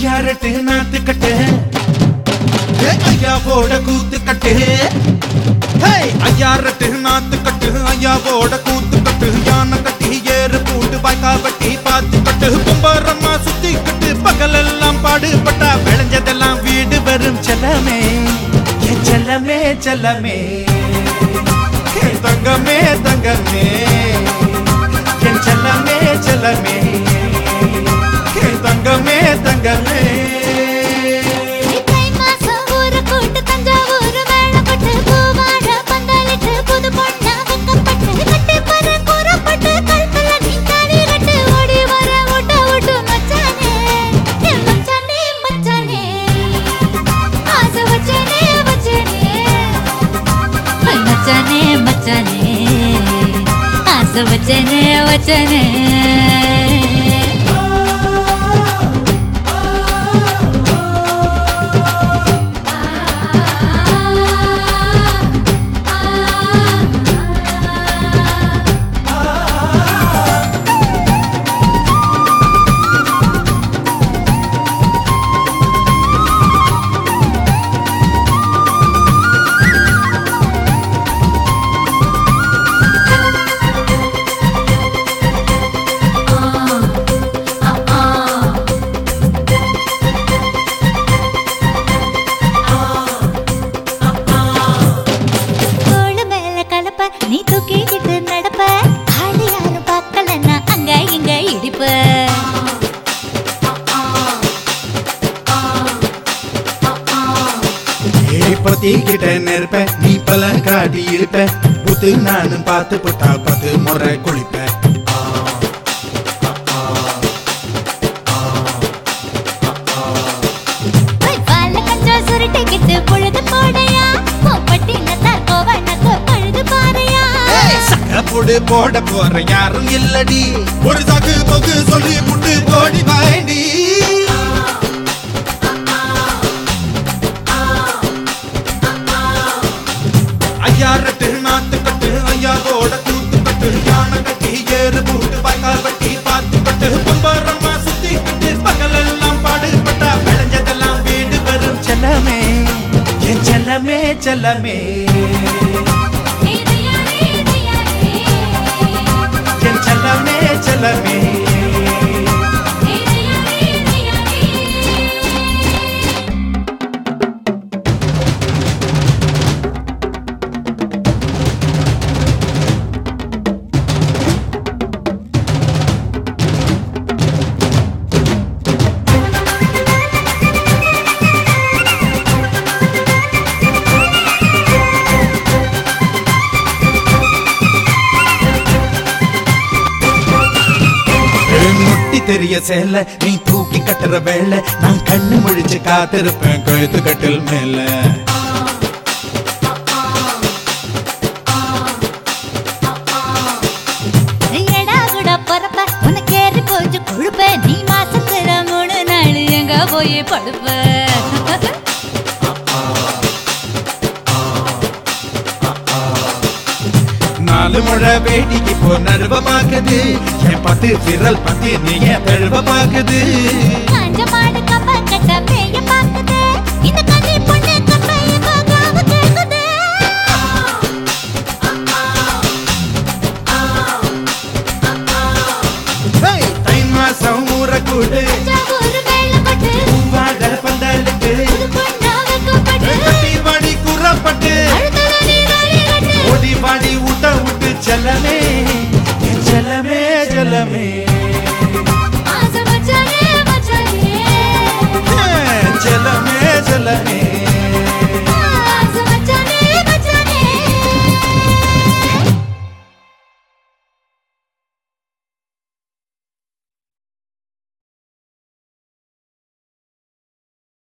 ஐயாரட்டு நாத்து கட்டு ஏ, ஐயாவோட கூத்து கட்டு ஹே, ஐயாரட்டு நாத்து கட்டு ஐயாவோட கூத்து கட்டு யானை கட்டி ஏறு பூண்டு வாய்க்கா வட்டி பார்த்து கட்டு கும்பரம்மா சுத்தி கட்டு பகலெல்லாம் பாடுபட்டா விளைஞ்சதெல்லாம் வீடு வரும் செல்லமே என் செல்லமே செல்லமே என் தங்கமே தங்கமே என் செல்லமே செல்லமே என் தங்கமே தங்கமே தை மாசம் ஊரு கூட்டு தஞ்சாவூர் வேளப்பட்டு பூவாழ பந்தலிட்டு புது பொண்ணா வெக்கப்பட்டு கட்டி பற கூறப்பட்டு கல்பல நீ தாடி கட்டு ஓடி வர ஓட்ட ஓட்டு மச்சானே என் மச்சானே மச்சானே ஆசை வச்சனே வச்சனே மச்சானே மச்சானே ஆசை வச்சனே வச்சனே தோளு மேல கலப்ப நீ தூக்கிக்கிட்டு நடப்ப ஆளு யாரும் பார்க்கலன்னா அங்க இங்க இடிப்ப பத்திக்கிட்ட நெருப்ப நீ பல காட்டி இருப்ப புத்து நானும் பார்த்து புட்டா பத்து முறை குளிப்ப போய் பால கஞ்சம் சுருட்டிக்கிட்டு பொழுது போடையா பட்டி நத்தார் கோவனக்கு பழுது பாறையா சக்கப்புடு போட போற யாரும் இல்லடி ஒரு சாக்கு போக்கு சொல்லி புட்டு போடி வாண்டி ஐயா ரெட்டு நாத்து கட்டு ஐயாவோட கூத்து கட்டு யானை கட்டி ஏறு பூட்டு வாய்க்கால் வட்டி பார்த்து கட்டு கும்பரம்மா சுத்தி கட்டு பகலெல்லாம் பாடுபட்டா விளைஞ்சதெல்லாம் வீடு வரும் செல்லமே என் செல்லமே செல்லமே என் செல்லமே செல்லமே முட்டி தெரிய சேல நீ தூக்கி கட்டுற வேலை நான் கண்ணு முழிச்சு காத்திருப்பேன் கழுத்து கட்டில் மேல எடா கூட பொறப்ப உனக்கு ஏறி போச்சு கொழுப்ப நீ மாசத்துல மூணு நாள் எங்க போய் படுப்ப நாலு முழை வேடிக்கை போ நர்வமாக்குது என் பத்து விரல் பத்தி நீ என் தழுவமாக்குது காஞ்ச மாடு கம்ப கட்ட மேய பாக்குது இந்த கண்ணி பொண்ணு கம்பைய காவு கேக்குது ஹேய், தை மாசம் ஊற கூடு தஞ்சாவூர் வேளப்பட்டு பூவாட பந்தலுக்கு புது பொண்ணா வெக்கப்பட்டு கட்டி வாடி குறப்பட்டு அழுத்தல நீ தாலி கட்டு ஓடி வாடி ஊட்ட விட்டு செல்லமே என் செல்லமே செல்லமே ஆசை மச்சானே மச்சானே ஏன் செல்லமே செல்லமே